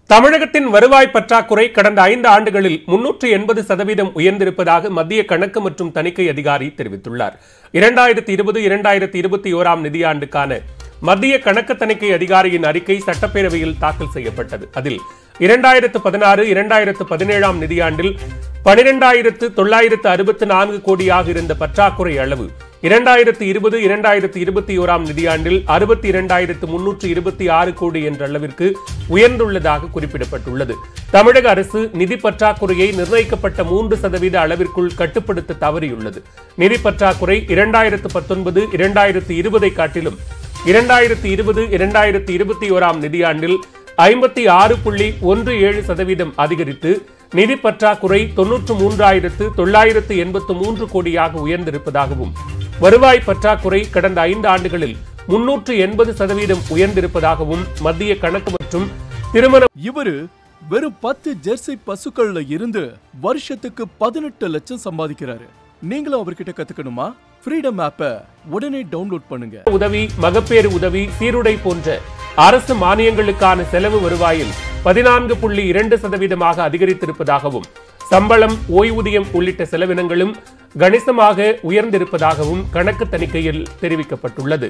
தமிழகத்தின் வருவாய் பற்றாக்குறை கடந்த ஐந்து ஆண்டுகளில் முன்னூற்று எண்பது சதவீதம் உயர்ந்திருப்பதாக மத்திய கணக்கு மற்றும் தணிக்கை அதிகாரி தெரிவித்துள்ளார் இரண்டாயிரத்தி இருபது இரண்டாயிரத்தி இருபத்தி ஓராம் நிதியாண்டுக்கான மத்திய கணக்கு தணிக்கை அதிகாரியின் அறிக்கை சட்டப்பேரவையில் தாக்கல் செய்யப்பட்டது அதில் இரண்டாயிரத்து பதினாறு இரண்டாயிரத்து பதினேழாம் நிதியாண்டில் பனிரெண்டாயிரத்து தொள்ளாயிரத்து அறுபத்து நான்கு கோடியாக இருந்த பற்றாக்குறை அளவு இரண்டாயிரத்து இருபது இரண்டாயிரத்து இருபத்தி ஓராம் நிதியாண்டில் அறுபத்தி இரண்டாயிரத்து முன்னூற்று இருபத்தி ஆறு கோடி என்ற அளவிற்கு உயர்ந்துள்ளதாக குறிப்பிடப்பட்டுள்ளது தமிழக அரசு நிதி பற்றாக்குறையை நிர்ணயிக்கப்பட்ட மூன்று சதவீத அளவிற்குள் கட்டுப்படுத்த தவறியுள்ளது நிதி பற்றாக்குறை இரண்டாயிரத்து பத்தொன்பது இரண்டாயிரத்து இருபதை காட்டிலும் இரண்டாயிரத்து இருபது இரண்டாயிரத்து இருபத்தி ஓராம் நிதியாண்டில் ஐம்பத்தி ஆறு புள்ளி ஒன்று ஏழு சதவீதம் அதிகரித்து நிதி பற்றாக்குறை தொன்னூற்று மூன்றாயிரத்து தொள்ளாயிரத்து எண்பத்து மூன்று கோடியாக உயர்ந்திருப்பதாகவும் வருவாய் பற்றாக்குறை கடந்த ஐந்து ஆண்டுகளில் முன்னூற்று எண்பது சதவீதம் உயர்ந்திருப்பதாகவும் மத்திய கணக்கு மற்றும் திருமண இவரு வெறும் பத்து ஜெர்சி பசுக்கள்ல இருந்து வருஷத்துக்கு பதினெட்டு லட்சம் சம்பாதிக்கிறாரு நீங்களும் அவர்கிட்ட கத்துக்கணுமா ஃப்ரீடம் ஆப்பை உடனே டவுன்லோட் பண்ணுங்க உதவி மகப்பேறு உதவி சீருடை போன்ற அரசு மானியங்களுக்கான செலவு வருவாயில் பதினான்கு புள்ளி இரண்டு சதவீதமாக அதிகரித்திருப்பதாகவும் சம்பளம் ஓய்வூதியம் உள்ளிட்ட செலவினங்களும் கணிசமாக உயர்ந்திருப்பதாகவும் கணக்கு தணிக்கையில் தெரிவிக்கப்பட்டுள்ளது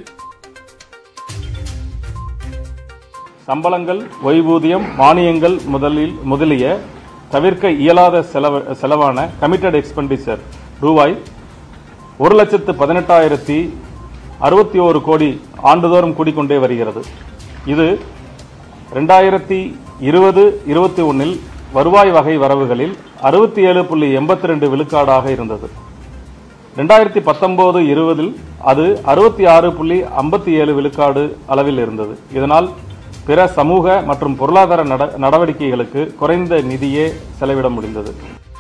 சம்பளங்கள் ஓய்வூதியம் மானியங்கள் முதலில் முதலிய தவிர்க்க இயலாத செலவு செலவான கமிட்டட் எக்ஸ்பெண்டிச்சர் ரூபாய் ஒரு லட்சத்து பதினெட்டாயிரத்தி அறுபத்தி ஓரு கோடி ஆண்டுதோறும் கூடிக்கொண்டே வருகிறது இது ரெண்டாயிரத்தி இருபது இருபத்தி ஒன்றில் வருவாய் வகை வரவுகளில் அறுபத்தி ஏழு புள்ளி எண்பத்தி ரெண்டு விழுக்காடாக இருந்தது ரெண்டாயிரத்தி பத்தொன்பது இருபதில் அது அறுபத்தி ஆறு புள்ளி ஐம்பத்தி ஏழு விழுக்காடு அளவில் இருந்தது இதனால் பிற சமூக மற்றும் பொருளாதார நட நடவடிக்கைகளுக்கு குறைந்த நிதியே செலவிட முடிந்தது